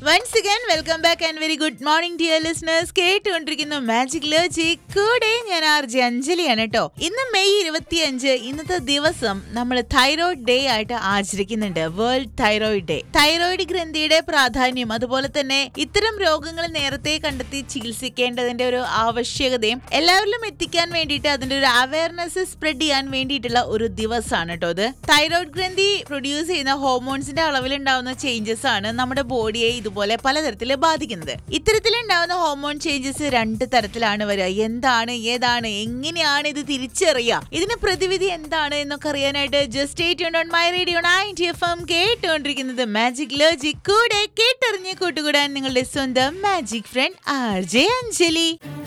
once again welcome back and very good morning dear listeners കേട്ടുകൊണ്ടിരിക്കുന്നു magic logic കൂടെ ഞാൻ R J അഞ്ജലിയാണ് കേട്ടോ ഇന്ന് മെയ് ഇരുപത്തിയഞ്ച് ഇന്നത്തെ ദിവസം നമ്മൾ തൈറോയിഡ് ഡേ ആയിട്ട് ആചരിക്കുന്നുണ്ട് വേൾഡ് തൈറോയിഡ് ഡേ തൈറോയിഡ് ഗ്രന്ഥിയുടെ പ്രാധാന്യം അതുപോലെ തന്നെ ഇത്തരം രോഗങ്ങൾ നേരത്തെ കണ്ടെത്തി ചികിത്സിക്കേണ്ടതിന്റെ ഒരു ആവശ്യകതയും എല്ലാവരിലും എത്തിക്കാൻ വേണ്ടിയിട്ട് അതിന്റെ ഒരു അവയർനെസ് സ്പ്രെഡ് ചെയ്യാൻ വേണ്ടിയിട്ടുള്ള ഒരു ദിവസമാണ് കേട്ടോ ഇത് തൈറോയിഡ് ഗ്രന്ഥി പ്രൊഡ്യൂസ് ചെയ്യുന്ന ഹോർമോൺസിന്റെ അളവിലുണ്ടാവുന്ന ചേഞ്ചസ് ആണ് നമ്മുടെ ബോഡിയെ ഇതുപോലെ പലതരത്തിൽ ബാധിക്കുന്നത് ഇത്തരത്തിലുണ്ടാവുന്ന ഹോർമോൺ ചേഞ്ചസ് രണ്ട് തരത്തിലാണ് വരിക എന്താണ് ഏതാണ് എങ്ങനെയാണ് ഇത് തിരിച്ചറിയുക ഇതിന് പ്രതിവിധി എന്താണ് എന്നൊക്കെ അറിയാനായിട്ട് just on my radio ninety F M കേട്ടുകൊണ്ടിരിക്കുന്നത് മാജിക് ലോജിക് കൂടെ കേട്ടറിഞ്ഞ് കൂട്ടുകൂടാൻ നിങ്ങളുടെ സ്വന്തം magic friend R J Anjali